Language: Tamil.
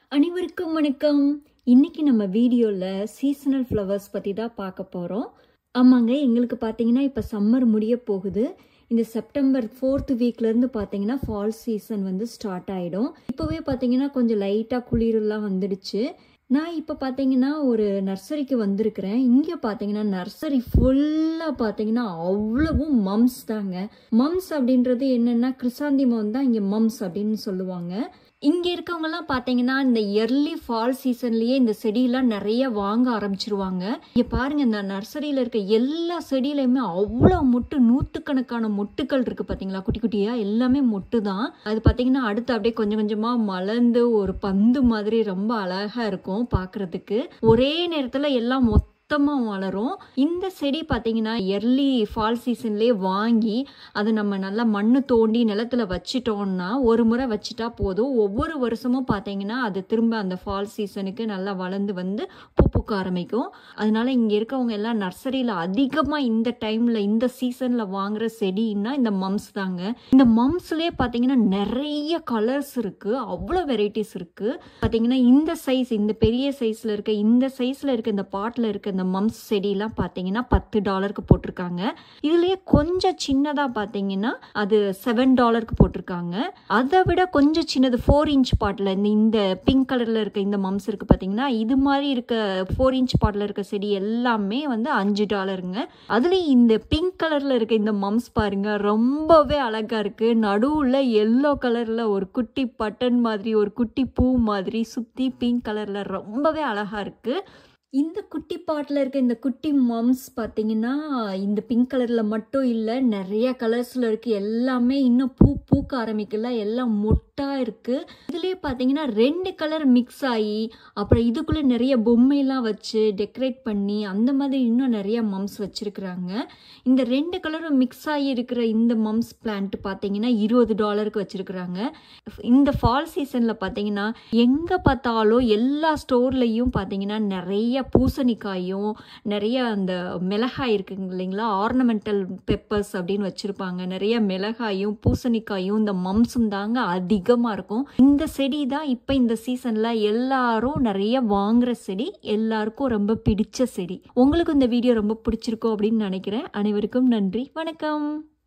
அனைவருக்கும் வணக்கம் இன்னைக்கு நம்ம வீடியோவில் சீசனல் ஃப்ளவர்ஸ் பற்றி தான் பார்க்க போகிறோம் ஆமாங்க எங்களுக்கு பார்த்தீங்கன்னா இப்போ சம்மர் முடிய போகுது இந்த செப்டம்பர் ஃபோர்த் வீக்லேருந்து பார்த்தீங்கன்னா ஃபால் சீசன் வந்து ஸ்டார்ட் ஆகிடும் இப்போவே பார்த்தீங்கன்னா கொஞ்சம் லைட்டாக குளிரெல்லாம் வந்துடுச்சு நான் இப்போ பார்த்தீங்கன்னா ஒரு நர்சரிக்கு வந்திருக்கிறேன் இங்கே பார்த்தீங்கன்னா நர்சரி ஃபுல்லாக பார்த்தீங்கன்னா அவ்வளவும் மம்ஸ் தாங்க மம்ஸ் அப்படின்றது என்னென்னா கிறிசாந்திமம் தான் இங்கே மம்ஸ் அப்படின்னு சொல்லுவாங்க இங்கே இருக்கவங்கலாம் பார்த்தீங்கன்னா இந்த எர்லி ஃபால் சீசன்லேயே இந்த செடியெல்லாம் நிறைய வாங்க ஆரம்பிச்சிருவாங்க இங்கே பாருங்க இந்த நர்சரியில் இருக்க எல்லா செடியிலையுமே அவ்வளோ மொட்டு நூற்றுக்கணக்கான மொட்டுக்கள் இருக்கு பார்த்தீங்களா குட்டி குட்டியா எல்லாமே மொட்டு தான் அது பார்த்தீங்கன்னா அடுத்து அப்படியே கொஞ்சம் கொஞ்சமாக மலர்ந்து ஒரு பந்து மாதிரி ரொம்ப அழகாக இருக்கும் பார்க்கறதுக்கு ஒரே நேரத்தில் எல்லாம் மொத்த மொத்தமாக வளரும் இந்த செடி பார்த்தீங்கன்னா எர்லி ஃபால் சீசன்லேயே வாங்கி அதை நம்ம நல்லா மண் தோண்டி நிலத்துல வச்சிட்டோம்னா ஒரு முறை வச்சுட்டா போதும் ஒவ்வொரு வருஷமும் பார்த்தீங்கன்னா அது திரும்ப அந்த ஃபால் சீசனுக்கு நல்லா வளர்ந்து வந்து பூ பூக்க ஆரம்பிக்கும் அதனால இங்கே இருக்கவங்க எல்லாம் நர்சரியில் அதிகமாக இந்த டைமில் இந்த சீசனில் வாங்குற செடின்னா இந்த மம்ஸ் தாங்க இந்த மம்ஸ்லேயே பார்த்தீங்கன்னா நிறைய கலர்ஸ் இருக்குது அவ்வளோ வெரைட்டிஸ் இருக்குது பார்த்தீங்கன்னா இந்த சைஸ் இந்த பெரிய சைஸில் இருக்க இந்த சைஸில் இருக்க இந்த பாட்டில் இருக்க இந்த மம்ஸ் செடியெல்லாம் பார்த்தீங்கன்னா பத்து டாலருக்கு போட்டிருக்காங்க இதுலேயே கொஞ்சம் சின்னதாக பார்த்தீங்கன்னா அது செவன் டாலருக்கு போட்டிருக்காங்க அதை விட கொஞ்சம் சின்னது ஃபோர் இன்ச் பாட்டில் இந்த இந்த பிங்க் கலரில் இருக்க இந்த மம்ஸ் இருக்குது பார்த்தீங்கன்னா இது மாதிரி இருக்க ஃபோர் இன்ச் பாட்டில் இருக்க செடி எல்லாமே வந்து அஞ்சு டாலருங்க அதுலேயும் இந்த பிங்க் கலரில் இருக்க இந்த மம்ஸ் பாருங்க ரொம்பவே அழகாக இருக்குது நடுவில் எல்லோ கலரில் ஒரு குட்டி பட்டன் மாதிரி ஒரு குட்டி பூ மாதிரி சுற்றி பிங்க் கலரில் ரொம்பவே அழகாக இருக்குது இந்த குட்டி பாட்டில் இருக்க இந்த குட்டி மம்ஸ் பார்த்தீங்கன்னா இந்த பிங்க் கலரில் மட்டும் இல்லை நிறைய கலர்ஸில் இருக்குது எல்லாமே இன்னும் பூ பூக்க ஆரம்பிக்கல எல்லாம் மொட்டாக இருக்குது இதுலேயே பார்த்தீங்கன்னா ரெண்டு கலர் மிக்ஸ் ஆகி அப்புறம் இதுக்குள்ளே நிறைய பொம்மையெல்லாம் வச்சு டெக்கரேட் பண்ணி அந்த மாதிரி இன்னும் நிறைய மம்ஸ் வச்சுருக்குறாங்க இந்த ரெண்டு கலரும் மிக்ஸ் ஆகி இருக்கிற இந்த மம்ஸ் பிளான்ட் பார்த்தீங்கன்னா இருபது டாலருக்கு வச்சுருக்குறாங்க இந்த ஃபால் சீசனில் பார்த்தீங்கன்னா எங்கே பார்த்தாலும் எல்லா ஸ்டோர்லேயும் பார்த்தீங்கன்னா நிறைய பூசணிக்காயும் நிறைய அந்த மிளகாய் இருக்குங்க இல்லைங்களா ஆர்னமெண்டல் பெப்பர்ஸ் அப்படின்னு வச்சுருப்பாங்க நிறைய மிளகாயும் பூசணிக்காயும் இந்த மம்ஸும் தாங்க அதிகமாக இருக்கும் இந்த செடி தான் இப்போ இந்த சீசனில் எல்லாரும் நிறைய வாங்குற செடி எல்லாருக்கும் ரொம்ப பிடிச்ச செடி உங்களுக்கு இந்த வீடியோ ரொம்ப பிடிச்சிருக்கோம் அப்படின்னு நினைக்கிறேன் அனைவருக்கும் நன்றி வணக்கம்